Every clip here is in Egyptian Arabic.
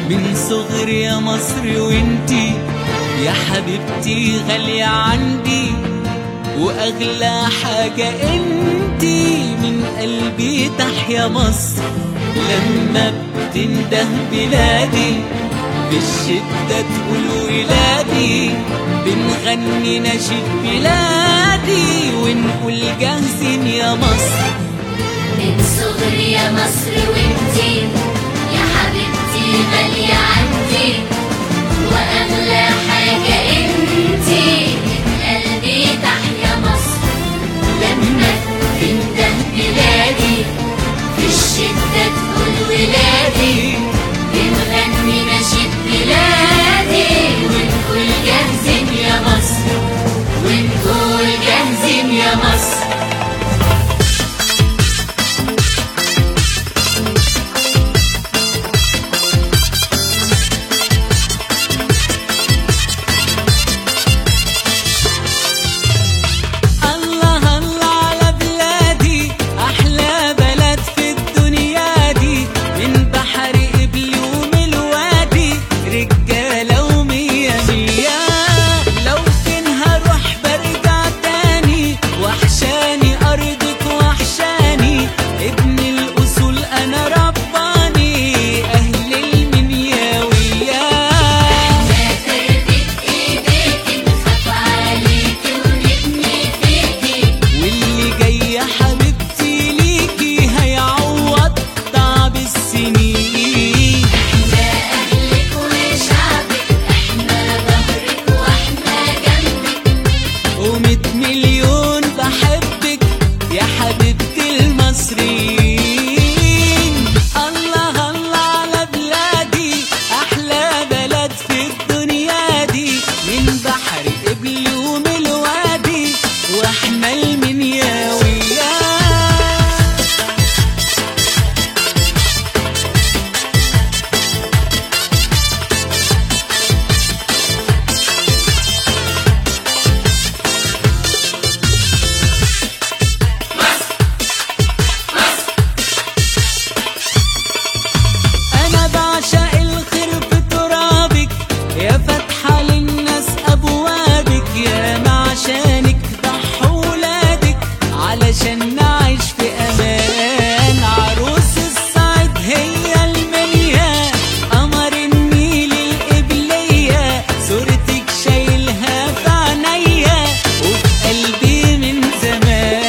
من صغري يا مصر وانتي يا حبيبتي غالية عندي واغلى حاجة انتي من قلبي تحيا مصر لما بتنده بلادي في الشدة تقول ولادي بنغني نشيد بلادي ونقول جاهزين يا مصر من صغري يا مصر وانتي يا حبيبتي غالية عندي وأغلى حاجة انتي من قلبي تحيا مصر لما تنده بلادي في الشدة تقول ولادي بنغني نشيد بلادي ونقول جاهزين يا مصر ونقول جاهزين يا مصر الله الله على بلادي أحلى بلد في الدنيا دي من بحر قبلي ومن الوادي رجالة ومية مية لو فين هروح برجع تاني وحشاني أرضك وحشاني ابن الأصول أنا رباني أهل المنياوية واللي جاي يا حبيبتي ليكي هيعوض تعب السنين ومية مليون بحبك يا حبيبتي المصريين الله الله على بلادي أحلى بلد في الدنيا دي من بحر قبلي ومن الوادي واحنا المنياوية أنا بعشق الخير في ترابك يا فاتحة للناس أبوابك يا ما عشانك ضحوا ولادك علشان نعيش في أمان عروس الصعيد هي المنيا قمر النيل القبلية صورتك شايلها في عينيا وفي قلبي من زمان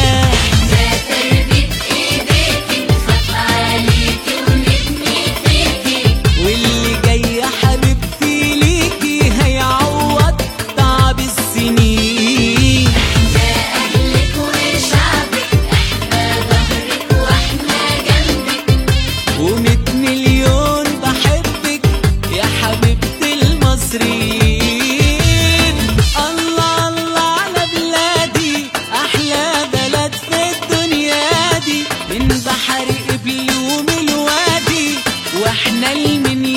واللي جاي يا حبيبتي ليكي هيعوض تعب السنين ومية مليون بحبك يا حبيبتي المصريين الله الله على بلادي أحلى بلد في الدنيا دي من بحر قبلي ومن الوادي واحنا المنيا